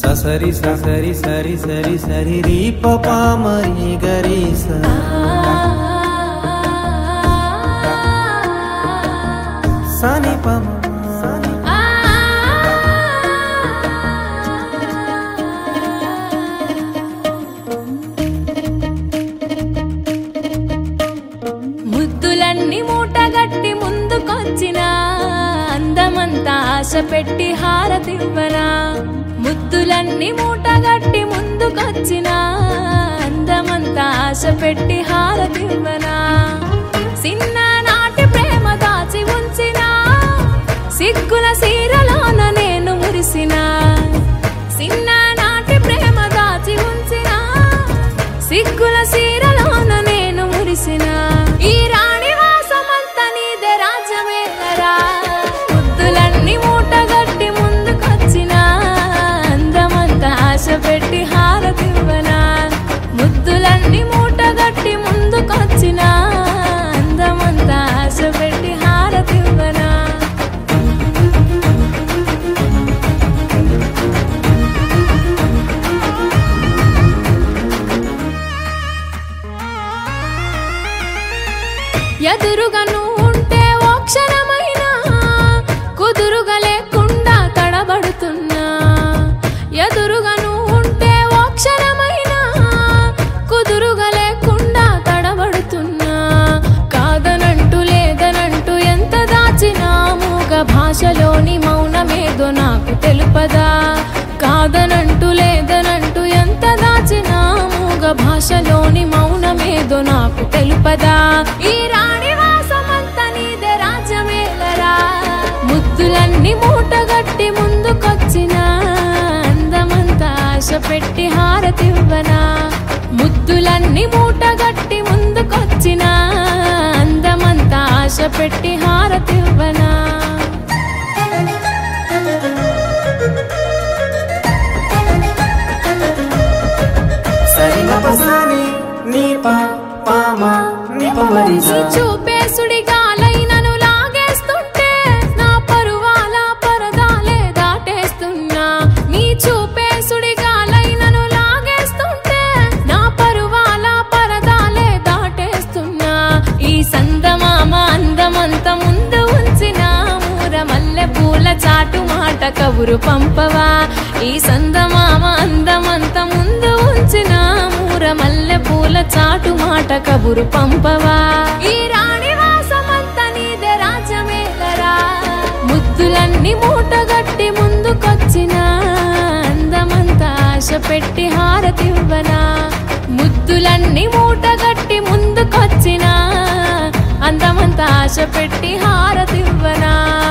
సరి సరి సరి సరి సరి రీ పపా మరి గరి స సని పమ సని ముద్దులన్నీ మూటగట్టి ముందుకొచ్చిన అందమంతా ఆశ పెట్టి హారతివ్వనా ముద్దులన్నీ మూటగట్టి ముందుకొచ్చిన అందమంతా ఆశ పెట్టి హారతివ్వనా చిన్న నాటి ప్రేమ దాచి ఉంచిన సిగ్గుల సీరలోన నేను మురిసిన చిన్న నాటి ప్రేమ దాచి ఉంచిన సిగ్గుల సీరలోన నేను మురిసిన ఈ రాణి వాసమంత నీదే రాజ్యమేలరా ముద్దులన్నీ మూటగట్టి ముందుకొచ్చిన అందమంతా ఆశ పెట్టి హారతివ్వనా ముద్దులన్నీ మూటగట్టి ముందుకొచ్చిన అందమంతా ఆశ పెట్టి హారతివ్వనా ఎదురుగా నువ్వు ఉంటే ఓ క్షణమైనా కుదురుగా లేకుండా తడబడుతున్నా ఎదురుగా నువ్వు ఉంటే ఓ క్షణమైనా కుదురుగా లేకుండా తడబడుతున్నా కాదనంటూ లేదనంటూ ఎంత దాచినా మూగ భాషలోని మౌనమేదో నాకు తెలుపదా కాదనంటూ లేదనంటూ ఎంత దాచినా మూగ భాషలోని మౌనమేదో నాకు తెలుపదా ఈ రాణి వాసమంత నీదే రాజ్యమేలరా ముద్దులన్నీ మూటగట్టి ముందుకొచ్చిన అందమంతా ఆశ పెట్టి హారతివ్వనా ముద్దులన్నీ మూటగట్టి ముందుకొచ్చిన అందమంతా ఆశ పెట్టి హారతివ్వనా సరి పసని నీ ప పామ నీ పమరి నీ చూపే సుడిగాలైనను లాగేస్తుంటే నా పరువాల పరదాలే దాటేస్తున్నా నీ చూపే సుడిగాలైనను లాగేస్తుంటే నా పరువాల పరదాలే దాటేస్తున్నా ఈ సందమామ అందమంత ముందు ఉంచిన మూర మల్లె పూల చాటు మాట కబురు పంపవా ఈ సందమామ అందమంత ముందు ఉంచిన మూర మల్లె పూల చాటు మాట కబురు పంపవా ఈ రాణి వాసమంత నీదే రాజ్యమేలరా ముద్దులన్నీ మూటగట్టి ముందుకొచ్చిన అందమంతా ఆశ పెట్టి హారతివ్వనా ముద్దులన్నీ మూటగట్టి ముందుకొచ్చిన అందమంతా ఆశ పెట్టి హారతివ్వనా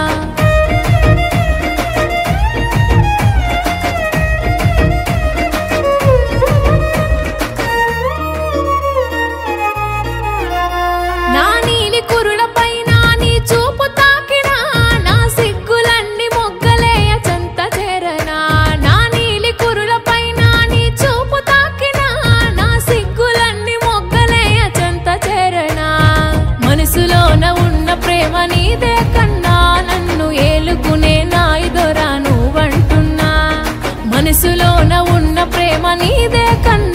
నా నీలి కురుల పైన నీ చూపు తాకినా నా సిగ్గులన్నీ మొగ్గలేయ చెంత చేరనా నా నీలి కురుల పైన నీ చూపు తాకినా నా సిగ్గులన్నీ మొగ్గలేయ చెంత చేరనా మనసులోన ఉన్న ప్రేమ నీదే కన్నా నన్ను ఏలుకునే నాయిదొరా నువ్వంటున్నా మనసులోన ఉన్న ప్రేమ నీదే కన్నా